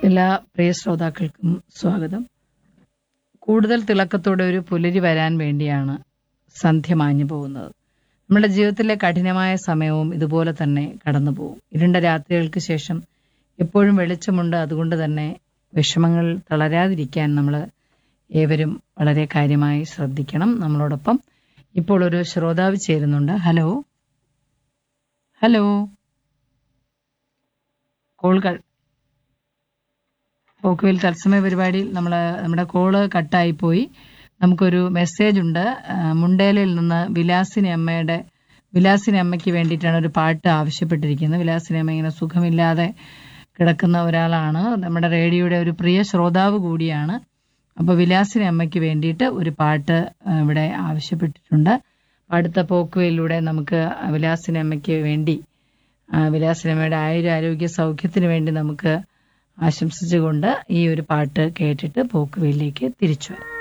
എല്ലാ പ്രിയ ശ്രോതാക്കൾക്കും സ്വാഗതം കൂടുതൽ തിളക്കത്തോടെ ഒരു പുലരി വരാൻ വേണ്ടിയാണ് സന്ധ്യ മാഞ്ഞു പോകുന്നത് നമ്മുടെ ജീവിതത്തിലെ കഠിനമായ സമയവും ഇതുപോലെ തന്നെ കടന്നു പോകും ഇരുണ്ട രാത്രികൾക്ക് ശേഷം എപ്പോഴും വെളിച്ചമുണ്ട് അതുകൊണ്ട് തന്നെ വിഷമങ്ങൾ തളരാതിരിക്കാൻ നമ്മൾ ഏവരും വളരെ കാര്യമായി ശ്രദ്ധിക്കണം നമ്മളോടൊപ്പം ഇപ്പോൾ ഒരു ശ്രോതാവ് ചേരുന്നുണ്ട് ഹലോ ഹലോ കോളുകൾ പോക്കുവെയിൽ തത്സമയ പരിപാടിയിൽ നമ്മൾ നമ്മുടെ കോള് കട്ടായി പോയി നമുക്കൊരു മെസ്സേജ് ഉണ്ട് ആ, മുണ്ടേലയിൽ നിന്ന് വിലാസിനി അമ്മയുടെ വിലാസിനി അമ്മയ്ക്ക് വേണ്ടിയിട്ടാണ് ഒരു പാട്ട് ആവശ്യപ്പെട്ടിരിക്കുന്നത് വിലാസിനി അമ്മ ഇങ്ങനെ സുഖമില്ലാതെ കിടക്കുന്ന ഒരാളാണ് നമ്മുടെ റേഡിയോയുടെ ഒരു പ്രിയ ശ്രോതാവ് കൂടിയാണ് അപ്പോൾ വിലാസിനി അമ്മയ്ക്ക് വേണ്ടിയിട്ട് ഒരു പാട്ട് ആ, ഇവിടെ ആവശ്യപ്പെട്ടിട്ടുണ്ട് അടുത്ത പോക്കുവയിലൂടെ നമുക്ക് വിലാസിനി അമ്മയ്ക്ക് വേണ്ടി ആ, വിലാസിനി അമ്മയുടെ ആയുര ആരോഗ്യ സൗഖ്യത്തിന് വേണ്ടി നമുക്ക് ആശംസിച്ചുകൊണ്ട് ഈ ഒരു പാട്ട് കേട്ടിട്ട് പോക്കുവയിലേക്ക് തിരിച്ചു വരാം